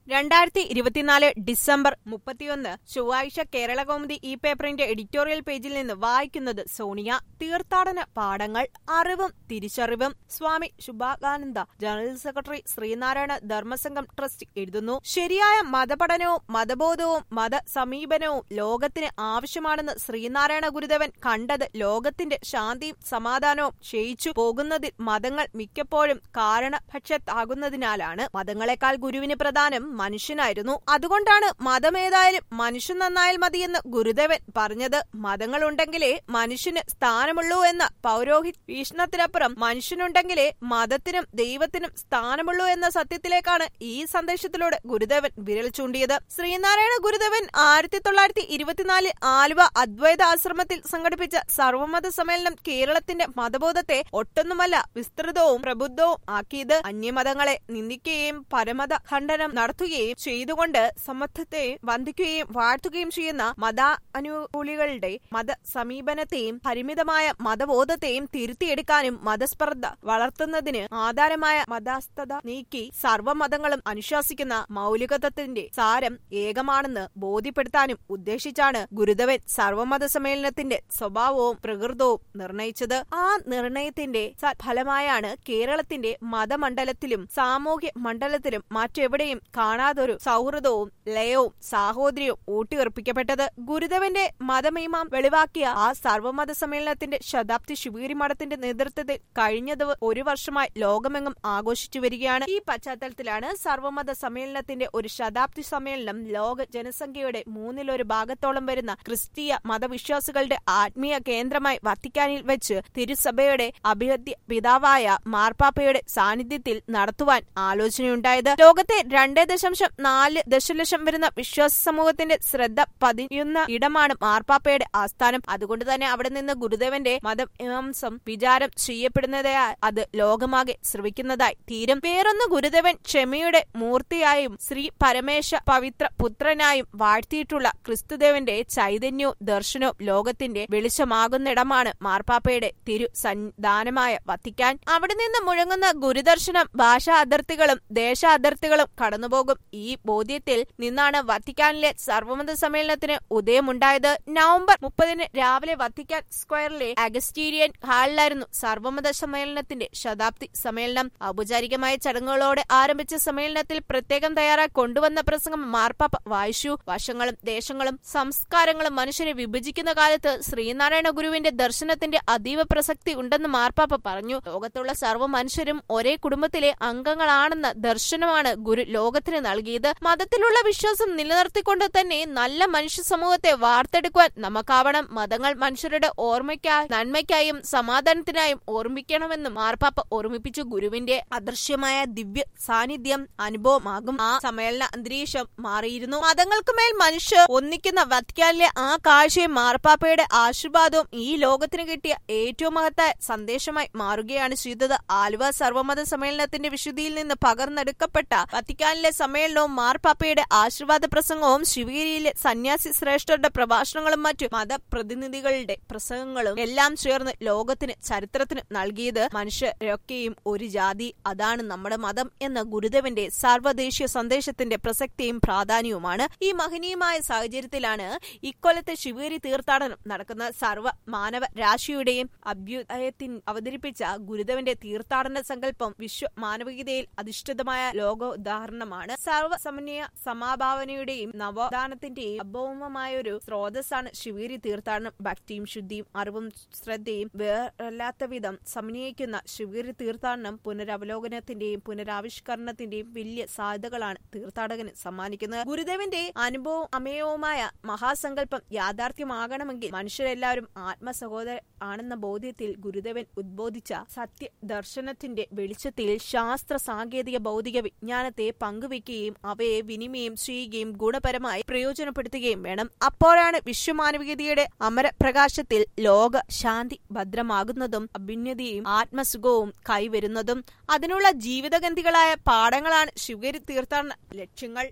രണ്ടായിരത്തി ഇരുപത്തിനാല് ഡിസംബർ മുപ്പത്തിയൊന്ന് ചൊവ്വാഴ്ച കേരള കൗമുദി ഈ പേപ്പറിന്റെ എഡിറ്റോറിയൽ പേജിൽ നിന്ന് വായിക്കുന്നത് സോണിയ തീർത്ഥാടന പാഠങ്ങൾ അറിവും തിരിച്ചറിവും Swami Subhakananda general secretary Sreenarayana Dharmasangham trust എഴുതുന്നു ശരിയായ മതപഠനവും മതബോധവും മതസമീപനവും ലോകത്തിന് ആവശ്യമാണെന്ന് ശ്രീനാരായണ ഗുരുദേവൻ കണ്ടത് ലോകത്തിന്റെ ശാന്തിയും സമാധാനവും ക്ഷയിച്ചു പോകുന്നതിൽ മതങ്ങൾ മിക്കപ്പോഴും കാരണഭക്ഷത്താകുന്നതിനാലാണ് മതങ്ങളെക്കാൾ ഗുരുവിന് പ്രധാനം മനുഷ്യനായിരുന്നു അതുകൊണ്ടാണ് മതമേതായാലും മനുഷ്യൻ നന്നായാൽ മതിയെന്ന് ഗുരുദേവൻ പറഞ്ഞത് മതങ്ങളുണ്ടെങ്കിലേ മനുഷ്യന് സ്ഥാനമുള്ളൂ എന്ന പൗരോഹിത് വീക്ഷണത്തിനപ്പുറം മനുഷ്യനുണ്ടെങ്കിലേ മതത്തിനും ദൈവത്തിനും സ്ഥാനമുള്ളൂ എന്ന സത്യത്തിലേക്കാണ് ഈ സന്ദേശത്തിലൂടെ ഗുരുദേവൻ വിരൽ ചൂണ്ടിയത് ശ്രീനാരായണ ഗുരുദേവൻ ആയിരത്തി തൊള്ളായിരത്തി ഇരുപത്തിനാലിൽ ആലുവ അദ്വൈത ആശ്രമത്തിൽ സംഘടിപ്പിച്ച സർവമത സമ്മേളനം കേരളത്തിന്റെ മതബോധത്തെ ഒട്ടൊന്നുമല്ല വിസ്തൃതവും പ്രബുദ്ധവും ആക്കിയത് അന്യമതങ്ങളെ നിന്ദിക്കുകയും പരമത ഖണ്ഡനം നടത്തുകയും ചെയ്തുകൊണ്ട് സമത്വത്തെ വന്ദിക്കുകയും വാഴ്ത്തുകയും ചെയ്യുന്ന മത അനുകൂലികളുടെ മത സമീപനത്തെയും പരിമിതമായ മതബോധത്തെയും തിരുത്തിയെടുക്കാനും മതസ്പർദ്ധ വളർത്തുന്നതിന് ആധാരമായ മതാസ്ഥത നീക്കി സർവ്വമതങ്ങളും അനുശാസിക്കുന്ന മൗലികതത്തിന്റെ സാരം ഏകമാണെന്ന് ബോധ്യപ്പെടുത്താനും ഉദ്ദേശിച്ചാണ് ഗുരുദേവൻ സർവമത സമ്മേളനത്തിന്റെ സ്വഭാവവും പ്രകൃതവും നിർണയിച്ചത് ആ നിർണയത്തിന്റെ ഫലമായാണ് കേരളത്തിന്റെ മതമണ്ഡലത്തിലും സാമൂഹ്യ മണ്ഡലത്തിലും മറ്റെവിടെയും കാണാതൊരു സൗഹൃദവും ലയവും സാഹോദര്യവും ഊട്ടിയുറപ്പിക്കപ്പെട്ടത് ഗുരുദേവന്റെ മതമീമാം വെളിവാക്കിയ ആ സർവമത സമ്മേളനത്തിന്റെ ശതാബ്ദി ശിവഗിരി മഠത്തിന്റെ നേതൃത്വത്തിൽ കഴിഞ്ഞ ദിവ- ഒരു വർഷമായി ലോകമെങ്ങും ആഘോഷിച്ചു വരികയാണ് ഈ പശ്ചാത്തലത്തിലാണ് സർവമത സമ്മേളനത്തിന്റെ ഒരു ശതാബ്ദി സമ്മേളനം ലോക ജനസംഖ്യയുടെ മൂന്നിലൊരു ഭാഗത്തോളം വരുന്ന ക്രിസ്തീയ മതവിശ്വാസികളുടെ ആത്മീയ കേന്ദ്രമായി വത്തിക്കാനിൽ വെച്ച് തിരുസഭയുടെ അഭിവദ്യ പിതാവായ മാർപ്പാപ്പയുടെ സാന്നിധ്യത്തിൽ നടത്തുവാൻ ആലോചനയുണ്ടായത് ലോകത്തെ രണ്ടേ ദശാംശം നാല് ദശലക്ഷം വരുന്ന വിശ്വാസ സമൂഹത്തിന്റെ ശ്രദ്ധ പതിയുന്ന ഇടമാണ് മാർപ്പാപ്പയുടെ ആസ്ഥാനം അതുകൊണ്ട് തന്നെ അവിടെ നിന്ന് ഗുരുദേവന്റെ മതമീമാംസം വിചാരം ചെയ്യപ്പെടുന്നതായി അത് ലോകമാകെ ശ്രവിക്കുന്നതായി തീരും വേറൊന്ന് ഗുരുദേവൻ ക്ഷമയുടെ മൂർത്തിയായും ശ്രീ പരമേശ പവിത്ര പുത്രനായും വാഴ്ത്തിയിട്ടുള്ള ക്രിസ്തുദേവന്റെ ചൈതന്യവും ദർശനവും ലോകത്തിന്റെ വെളിച്ചമാകുന്നിടമാണ് മാർപ്പാപ്പയുടെ തിരു സന്ധാനമായ വത്തിക്കാൻ അവിടെ നിന്ന് മുഴങ്ങുന്ന ഗുരുദർശനം ഭാഷാ അതിർത്തികളും ദേശ അതിർത്തികളും കടന്നുപോകും ഈ ബോധ്യത്തിൽ നിന്നാണ് വത്തിക്കാനിലെ സർവമത സമ്മേളനത്തിന് ഉദയമുണ്ടായത് നവംബർ മുപ്പതിന് രാവിലെ വത്തിക്കാൻ സ്ക്വയറിലെ അഗസ്റ്റീരിയൻ ഹാളിലായിരുന്നു സർവമത സമ്മേളനത്തിന്റെ ശതാബ്ദി സമ്മേളനം ഔപചാരികമായ ചടങ്ങുകളോടെ ആരംഭിച്ച സമ്മേളനത്തിൽ പ്രത്യേകം തയ്യാറായി കൊണ്ടുവന്ന പ്രസംഗം മാർപ്പാപ്പ വായിച്ചു വശങ്ങളും ദേശങ്ങളും സംസ്കാരങ്ങളും മനുഷ്യനെ വിഭജിക്കുന്ന കാലത്ത് ശ്രീനാരായണ ഗുരുവിന്റെ ദർശനത്തിന്റെ അതീവ പ്രസക്തി ഉണ്ടെന്ന് മാർപ്പാപ്പ പറഞ്ഞു ലോകത്തുള്ള സർവ്വ മനുഷ്യരും ഒരേ കുടുംബത്തിലെ അംഗങ്ങളാണെന്ന ദർശനമാണ് ഗുരു ലോകത്തിന് നൽകിയത് മതത്തിലുള്ള വിശ്വാസം നിലനിർത്തിക്കൊണ്ട് തന്നെ നല്ല മനുഷ്യ സമൂഹത്തെ വാർത്തെടുക്കുവാൻ നമുക്കാവണം മതങ്ങൾ മനുഷ്യരുടെ ഓർമ്മയ്ക്കായി നന്മയ്ക്കായും സമാധാനത്തിനായും ഓർമ്മിക്കണമെന്ന് മാർപ്പാപ്പ ഓർമ്മിപ്പിച്ചു ഗുരുവിന്റെ അദൃശ്യമായ ദിവ്യ സാന്നിധ്യം അനുഭവമാകും ആ സമ്മേളന അന്തരീക്ഷം മാറിയിരുന്നു മതങ്ങൾക്കുമേൽ മനുഷ്യർ ഒന്നിക്കുന്ന വത്തിക്കാനിലെ ആ കാഴ്ചയും മാർപ്പാപ്പയുടെ ആശീർവാദവും ഈ ലോകത്തിന് കിട്ടിയ ഏറ്റവും മഹത്തായ സന്ദേശമായി മാറുകയാണ് ചെയ്തത് ആലുവ സർവമത സമ്മേളനത്തിന്റെ വിശുദ്ധിയിൽ നിന്ന് പകർന്നെടുക്കപ്പെട്ട വത്തിക്കാനിലെ സമ്മേളനവും മാർപ്പാപ്പയുടെ ആശീർവാദ പ്രസംഗവും ശിവഗിരിയിലെ സന്യാസി ശ്രേഷ്ഠരുടെ പ്രഭാഷണങ്ങളും മറ്റു മതപ്രതിനിധികളുടെ പ്രസംഗങ്ങളും എല്ലാം ചേർന്ന് ലോകത്തിന് ചരിത്രത്തിന് നൽകിയത് മനുഷ്യരൊക്കെയും ഒരു ജാതി അതാണ് നമ്മുടെ മതം എന്ന ഗുരുദേവന്റെ സർവ്വദേശീയ സന്ദേശത്തിന്റെ പ്രസക്തിയും പ്രാധാന്യവുമാണ് ഈ മഹനീയമായ സാഹചര്യത്തിലാണ് ഇക്കൊല്ലത്തെ ശിവഗിരി തീർത്ഥാടനം നടക്കുന്ന സർവ്വ മാനവ രാശിയുടെയും അഭ്യുദയത്തിൽ അവതരിപ്പിച്ച ഗുരുദേവന്റെ തീർത്ഥാടന സങ്കല്പം വിശ്വ മാനവികതയിൽ അധിഷ്ഠിതമായ ലോകോദാഹരണമാണ് സർവ്വസമന്വയ സമാഭാവനയുടെയും നവോത്ഥാനത്തിന്റെയും അഭൗമമായ ഒരു സ്രോതസ്സാണ് ശിവഗിരി തീർത്ഥാടനം ഭക്തിയും ശുദ്ധിയും അറിവും ശ്രദ്ധയും വേറല്ലാത്ത വിധം സമന്വയിക്കുന്ന ശിവഗിരി തീർത്ഥാടനം പുനരവലോകനത്തിന്റെയും പുനരാവിഷ്കരണത്തിന്റെയും വലിയ സാധ്യതകളാണ് തീർത്ഥാടകന് സമ്മാനിക്കുന്നത് ഗുരുദേവന്റെ അനുഭവവും അമേയവുമായ മഹാസങ്കല്പം യാഥാർത്ഥ്യമാകണമെങ്കിൽ മനുഷ്യരെല്ലാവരും ആത്മസഹോദര ആണെന്ന ബോധ്യത്തിൽ ഗുരുദേവൻ ഉദ്ബോധിച്ച സത്യ ദർശനത്തിന്റെ വെളിച്ചത്തിൽ ശാസ്ത്ര സാങ്കേതിക ഭൗതിക വിജ്ഞാനത്തെ പങ്കുവെക്കുകയും അവയെ വിനിമയം ചെയ്യുകയും ഗുണപരമായി പ്രയോജനപ്പെടുത്തുകയും വേണം അപ്പോഴാണ് വിശ്വമാനവികതയുടെ അമരപ്രകാശത്തിൽ ലോക ശാന്തി ഭദ്രമാകുന്നതും അഭിന്നതയും ആത്മസുഖവും കൈവരുന്നതും അതിനുള്ള ജീവിതഗന്ധികളായ പാഠങ്ങളാണ് ശിവഗിരി തീർത്ഥാടന ലക്ഷ്യങ്ങൾ